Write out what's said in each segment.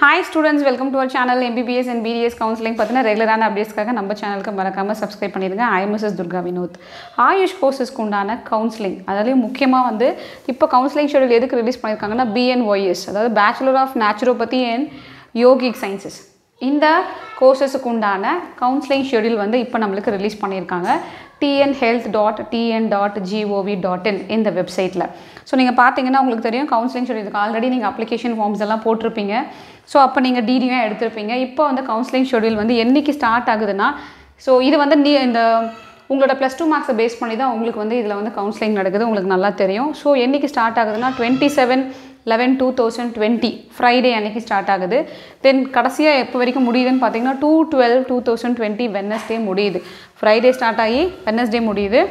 hi students welcome to our channel MBBS and BDS counselling பார்த்தீங்கன்னா ரெகுலரான அப்டேட்ஸ்க்காக நம்ம சேனலுக்கு மறக்காமல் சப்ஸ்கிரைப் பண்ணிடுங்க ஐ மிஸ்எஸ் துர்கா வினோத் ஆயுஷ் கோர்சஸ்க்கு உண்டான கவுன்சிலிங் அதுலேயும் முக்கியமாக வந்து இப்போ கவுன்சிலிங் ஷெடியூல் எதுக்கு ரிலீஸ் பண்ணியிருக்காங்கன்னா பிஎன்ஒய்எஸ் அதாவது bachelor of naturopathy and yogic sciences இந்த கோர்சஸுக்கு உண்டான கவுன்சிலிங் ஷெடியூல் வந்து இப்போ நம்மளுக்கு ரிலீஸ் பண்ணியிருக்காங்க TN health dot TN dot GOV dot in இந்த வெப்சைட்டில் ஸோ நீங்கள் பார்த்தீங்கன்னா உங்களுக்கு தெரியும் கவுன்சிலிங் ஷெடியூலுக்கு ஆல்ரெடி நீங்கள் அப்ளிகேஷன் ஃபார்ம்ஸ் எல்லாம் போட்டிருப்பீங்க ஸோ அப்போ நீங்கள் டிடியும் எடுத்திருப்பீங்க இப்போ வந்து கவுன்சிலிங் ஷெடியூல் வந்து என்னைக்கு ஸ்டார்ட் ஆகுதுன்னா ஸோ இது வந்து நீ இந்த உங்களோட ப்ளஸ் டூ மார்க்ஸை பேஸ் பண்ணி தான் உங்களுக்கு வந்து இதில் வந்து கவுன்சிலிங் நடக்குது உங்களுக்கு நல்லா தெரியும் ஸோ என்னைக்கு ஸ்டார்ட் ஆகுதுன்னா twenty seven eleven two thousand twenty Friday அன்னைக்கு ஸ்டார்ட் ஆகுது தென் கடைசியாக எப்போ வரைக்கும் முடியுதுன்னு பார்த்தீங்கன்னா two twelve two thousand twenty Wednesday முடியுது ஃப்ரைடே ஸ்டார்ட் ஆகி வெனஸ்டே முடியுது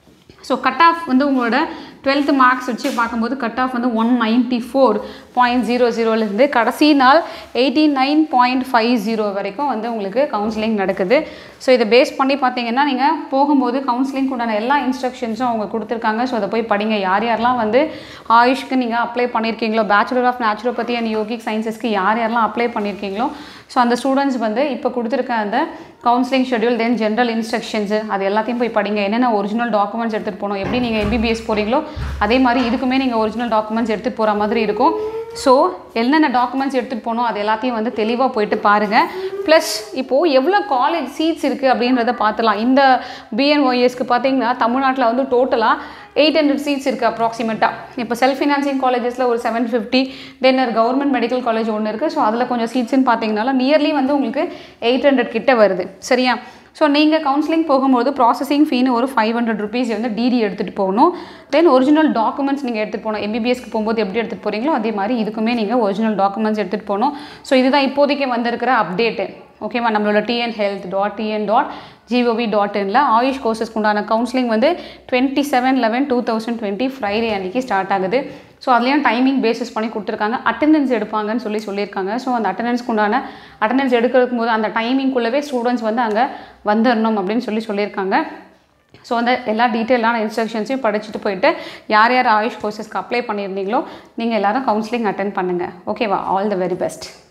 ஸோ கட் ஆஃப் வந்து உங்களோட டுவெல்த்து மார்க்ஸ் வச்சு பார்க்கும்போது கட் ஆஃப் வந்து one ninety four point zero ஜீரோலேருந்து கடைசி நாள் eighty nine point five zero வரைக்கும் வந்து உங்களுக்கு கவுன்சிலிங் நடக்குது ஸோ இதை பேஸ் பண்ணி பார்த்தீங்கன்னா நீங்கள் போகும்போது கவுன்சிலிங் உண்டான எல்லா இன்ஸ்ட்ரக்ஷன்ஸும் அவங்க கொடுத்துருக்காங்க ஸோ அதை போய் படிங்க யார் யாரெல்லாம் வந்து ஆயுஷ்க்கு நீங்கள் அப்ளை பண்ணியிருக்கீங்களோ bachelor of naturopathy and yogic சயின்சஸ்க்கு யார் யாரெல்லாம் அப்ளை பண்ணியிருக்கீங்களோ ஸோ அந்த ஸ்டூடெண்ட்ஸ் வந்து இப்போ கொடுத்துருக்க அந்த counselling schedule then general instructions அது எல்லாத்தையும் போய் படிங்க என்னென்ன ஒரிஜினல் டாக்குமெண்ட்ஸ் எடுத்துகிட்டு போகணும் எப்படி நீங்கள் எம்பிபிஎஸ் போகிறீங்களோ அதே மாதிரி இதுக்குமே நீங்கள் ஒரிஜினல் டாக்குமெண்ட்ஸ் எடுத்துகிட்டு போகிற மாதிரி இருக்கும் ஸோ என்னென்ன டாக்குமெண்ட்ஸ் எடுத்துகிட்டு போகணும் அது எல்லாத்தையும் வந்து தெளிவாக போயிட்டு பாருங்கள் ப்ளஸ் இப்போது எவ்வளோ காலேஜ் சீட்ஸ் இருக்குது அப்படின்றத பார்த்துலாம் இந்த பிஎன்ஒய்எஸ்க்கு பார்த்தீங்கன்னா தமிழ்நாட்டில் வந்து டோட்டலாக எயிட் ஹண்ட்ரட் சீட்ஸ் இருக்குது அப்ராக்சிமேட்டாக இப்போ செல்ஃப் ஃபினான்சிங் காலேஜஸில் ஒரு செவன் ஃபிஃப்டி தென் ஒரு கவர்மெண்ட் மெடிக்கல் காலேஜ் ஒன்று இருக்குது ஸோ அதில் கொஞ்சம் சீட்ஸ்னு பார்த்தீங்கனால நியர்லி வந்து உங்களுக்கு எயிட் ஹண்ட்ரட் கிட்ட வருது சரியா ஸோ நீங்கள் கவுன்சிலிங் போகும்போது ப்ராசஸிங் ஃபீனு ஒரு ஃபைவ் ஹண்ட்ரட் ருபீஸ் வந்து டிடி எடுத்துகிட்டு போகணும் தென் ஒரிஜினல் டாக்குமெண்ட்ஸ் நீங்கள் எடுத்துகிட்டு போகணும் எம்பிபிஎஸ்க்கு போகும்போது எப்படி எடுத்துகிட்டு போகிறீங்களோ அதே மாதிரி இதுக்குமே நீங்கள் ஒரிஜினல் டாக்குமெண்ட்ஸ் எடுத்துகிட்டு போகணும் ஸோ இதுதான் இப்போதைக்கு வந்திருக்கிற அப்டேட்டு ஓகேவா நம்மளோட TN health dot TN dot GOV dot இனில் ஆயுஷ் கோர்சஸ்க்கு உண்டான கவுன்சிலிங் வந்து twenty seven eleven two thousand twenty Friday அன்றைக்கி ஸ்டார்ட் ஆகுது ஸோ அதுலேயும் டைமிங் பேசிஸ் பண்ணி கொடுத்துருக்காங்க அட்டெண்டன்ஸ் எடுப்பாங்கன்னு சொல்லி சொல்லியிருக்காங்க ஸோ அந்த அட்டெண்டன்ஸ்க்கு உண்டான அட்டெண்டன்ஸ் எடுக்கிறதுக்கு போது அந்த டைமிங்குள்ளவே ஸ்டூடெண்ட்ஸ் வந்து அங்கே வந்துடணும் அப்படின்னு சொல்லி சொல்லியிருக்காங்க ஸோ அந்த எல்லா டீட்டெயிலான இன்ஸ்ட்ரக்ஷன்ஸையும் படிச்சுட்டு போயிட்டு யார் யார் ஆயுஷ் கோர்சஸ்க்கு அப்ளை பண்ணியிருந்தீங்களோ நீங்கள் எல்லோரும் கவுன்சிலிங் அட்டன் பண்ணுங்கள் ஓகேவா ஆல் த வெரி பெஸ்ட்